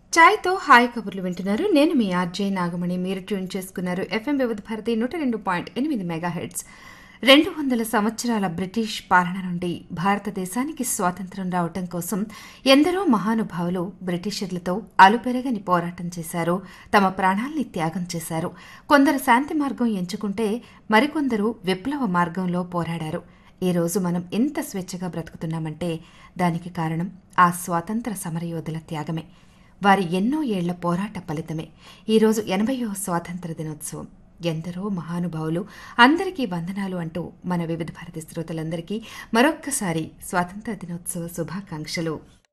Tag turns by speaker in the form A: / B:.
A: ఛాయ్తో hi కబుర్లు వింటున్నారు నేను మీ ఆర్జే నాగమణి మీరు ట్యూన్ చేసుకున్నారు ఎఫ్ఎం వివిధ భారతి నూట రెండు పాయింట్ ఎనిమిది మెగా హెడ్స్ రెండు వందల సంవత్సరాల బ్రిటిష్ పాలన నుండి భారతదేశానికి స్వాతంత్రం రావటం కోసం ఎందరో మహానుభావులు బ్రిటిషర్లతో అలుపెరగని పోరాటం చేశారు తమ ప్రాణాల్ని త్యాగం చేశారు కొందరు శాంతి మార్గం ఎంచుకుంటే మరికొందరు విప్లవ మార్గంలో పోరాడారు ఈ రోజు మనం ఎంత స్వేచ్ఛగా బ్రతుకుతున్నామంటే దానికి కారణం ఆ స్వాతంత్ర సమరయోధుల త్యాగమే వారి ఎన్నో ఏళ్ల పోరాట ఫలితమే ఈరోజు ఎనభయో స్వాతంత్ర దినోత్సవం ఎందరో మహానుభావులు అందరికీ వందనాలు అంటూ మన వివిధ భారతి శ్రోతలందరికీ మరొక్కసారి స్వాతంత్ర దినోత్సవ శుభాకాంక్షలు